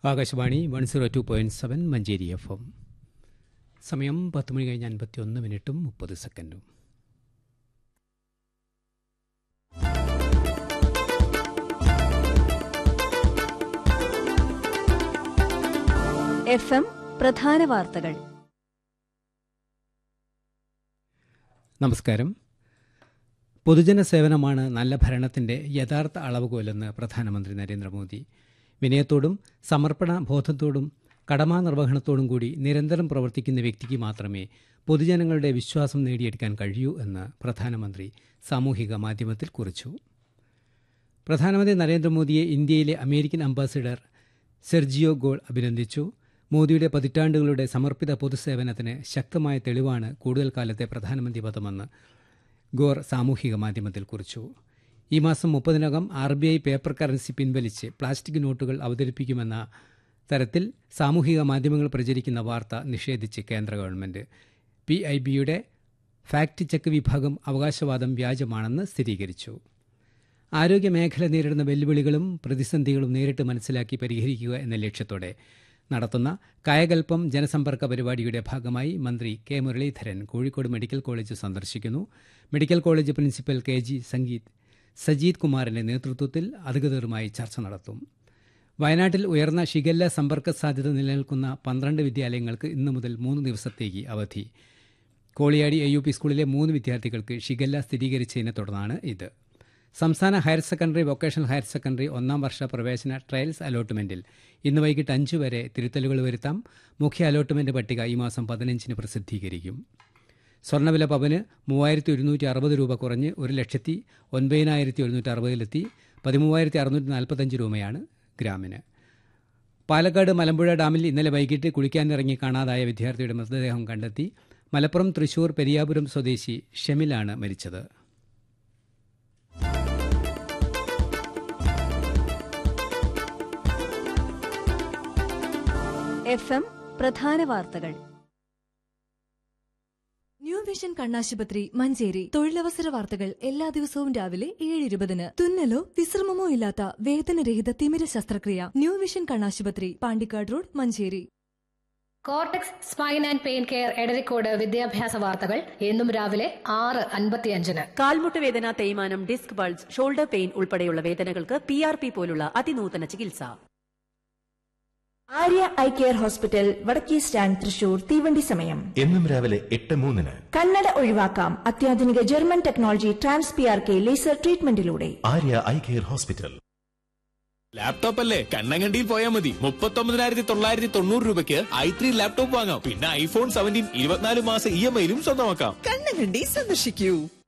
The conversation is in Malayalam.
Akashvani one zero two point seven Manjeri F M സമയം പത്ത് മണി കഴിഞ്ഞ് അൻപത്തി ഒന്ന് മിനിറ്റും മുപ്പത് സെക്കൻഡും എഫ് എം പ്രധാന വാർത്തകൾ നമസ്കാരം പൊതുജന സേവനമാണ് നല്ല ഭരണത്തിന്റെ യഥാർത്ഥ അളവുകോലെന്ന് പ്രധാനമന്ത്രി നരേന്ദ്രമോദി വിനയത്തോടും സമർപ്പണ ബോധത്തോടും കടമാ നിർവഹണത്തോടും കൂടി നിരന്തരം പ്രവർത്തിക്കുന്ന വ്യക്തിക്ക് മാത്രമേ പൊതുജനങ്ങളുടെ വിശ്വാസം നേടിയെടുക്കാൻ കഴിയൂ എന്ന് പ്രധാനമന്ത്രി സാമൂഹിക മാധ്യമത്തിൽ കുറിച്ചു പ്രധാനമന്ത്രി നരേന്ദ്രമോദിയെ ഇന്ത്യയിലെ അമേരിക്കൻ അംബാസിഡർ സെർജിയോ ഗോൾ അഭിനന്ദിച്ചു മോദിയുടെ പതിറ്റാണ്ടുകളുടെ സമർപ്പിത പൊതുസേവനത്തിന് ശക്തമായ തെളിവാണ് കൂടുതൽ കാലത്തെ പ്രധാനമന്ത്രി പദമെന്ന് ഗോർ സാമൂഹിക മാധ്യമത്തിൽ കുറിച്ചു ഈ മാസം മുപ്പതിനകം R B I paper currency പിൻവലിച്ച് പ്ലാസ്റ്റിക് നോട്ടുകൾ അവതരിപ്പിക്കുമെന്ന തരത്തിൽ സാമൂഹിക മാധ്യമങ്ങൾ പ്രചരിക്കുന്ന വാർത്ത നിഷേധിച്ച് കേന്ദ്ര ഗവൺമെന്റ് പി ഐ ബിയുടെ ഫാക്ട് ചെക്ക് വിഭാഗം അവകാശവാദം വ്യാജമാണെന്ന് സ്ഥിരീകരിച്ചു ആരോഗ്യമേഖല നേരിടുന്ന വെല്ലുവിളികളും പ്രതിസന്ധികളും നേരിട്ട് മനസ്സിലാക്കി പരിഹരിക്കുക എന്ന ലക്ഷ്യത്തോടെ നടത്തുന്ന കായകൽപ്പം ജനസമ്പർക്ക പരിപാടിയുടെ ഭാഗമായി മന്ത്രി K Muraleedharan Kozhikode medical college സന്ദർശിക്കുന്നു medical college principal K G Sangeeth Sajeeth കുമാറിന്റെ നേതൃത്വത്തിൽ അധികൃതരുമായി ചർച്ച നടത്തും വയനാട്ടിൽ ഉയർന്ന ഷിഗല്ല സമ്പർക്ക സാധ്യത നിലനിൽക്കുന്ന പന്ത്രണ്ട് വിദ്യാലയങ്ങൾക്ക് ഇന്നു മുതൽ മൂന്ന് ദിവസത്തേക്ക് അവധി കോളിയാടി എ യു പി സ്കൂളിലെ മൂന്ന് വിദ്യാർത്ഥികൾക്ക് ഷിഗല്ല സ്ഥിരീകരിച്ചതിനെ തുടർന്നാണ് ഇത് സംസ്ഥാന higher secondary vocational higher secondary ഒന്നാം വർഷ പ്രവേശന ട്രയൽസ് അലോട്ട്മെന്റിൽ ഇന്ന് വൈകിട്ട് അഞ്ച് വരെ തിരുത്തലുകൾ വരുത്താം മുഖ്യ അലോട്ട്മെന്റ് പട്ടിക ഈ മാസം പതിനഞ്ചിന് പ്രസിദ്ധീകരിക്കും സ്വർണ്ണവില പവന് മൂവായിരത്തി ഒരുന്നൂറ്റി അറുപത് രൂപ കുറഞ്ഞ് ഒരു ലക്ഷത്തി ഒൻപതിനായിരത്തി ഒരുന്നൂറ്റി അറുപതിലെത്തി പതിമൂവായിരത്തി അറുന്നൂറ്റി നാൽപ്പത്തഞ്ച് രൂപയാണ് ഗ്രാമിന് പാലക്കാട് മലമ്പുഴ ഡാമിൽ ഇന്നലെ വൈകിട്ട് കുളിക്കാനിറങ്ങി കാണാതായ വിദ്യാർത്ഥിയുടെ മൃതദേഹം കണ്ടെത്തി മലപ്പുറം തൃശൂർ പെരിയാപുരം സ്വദേശി ഷെമിലാണ് മരിച്ചത് എഫ് എം പ്രധാന വാർത്തകൾ ന്യൂ വിഷൻ കണ്ണാശുപത്രി മഞ്ചേരി തൊഴിലവസര വാർത്തകൾ എല്ലാ ദിവസവും രാവിലെ ഏഴ് ഇരുപതിന് തുന്നലോ വിശ്രമമോ ഇല്ലാത്ത വേദനരഹിത തിമിര ശസ്ത്രക്രിയ ന്യൂ വിഷൻ കണ്ണാശുപത്രി Pandikkad road Manjeri cortex spine and pain care Edarikode വിദ്യാഭ്യാസ വാർത്തകൾ എന്നും രാവിലെ ആറ് അൻപത്തിയഞ്ചിന് കാൽമുട്ട് വേദന തേയ്മാനം ഡിസ്ക് ബൾജ് ഷോൾഡർ പെയിൻ ഉൾപ്പെടെയുള്ള വേദനകൾക്ക് പി ആർ പി പോലുള്ള അതിനൂതന ചികിത്സ ആര്യ ഐ കെയർ ഹോസ്പിറ്റൽ വടക്കേ സ്റ്റാൻഡ് തൃശൂർ തീവണ്ടി സമയം എന്നും രാവിലെ എട്ട് മൂന്നിന് കണ്ണട ഒഴിവാക്കാം അത്യാധുനിക German technology trans P R K laser ട്രീറ്റ്മെന്റിലൂടെ Arya eye care hospital laptop അല്ലേ കണ്ണങ്കണ്ടിയിൽ പോയാൽ മതി മുപ്പത്തൊമ്പതിനായിരത്തി തൊള്ളായിരത്തി തൊണ്ണൂറ് രൂപയ്ക്ക് ഐ ത്രീ ലാപ്ടോപ്പ് വാങ്ങാം പിന്നെ ഐഫോൺ സെവൻറ്റീൻ ഇരുപത്തിനാല് മാസം ഇ എം ഐയിലും സ്വന്തമാക്കാം കണ്ണങ്കണ്ടി സന്ദർശിക്കൂ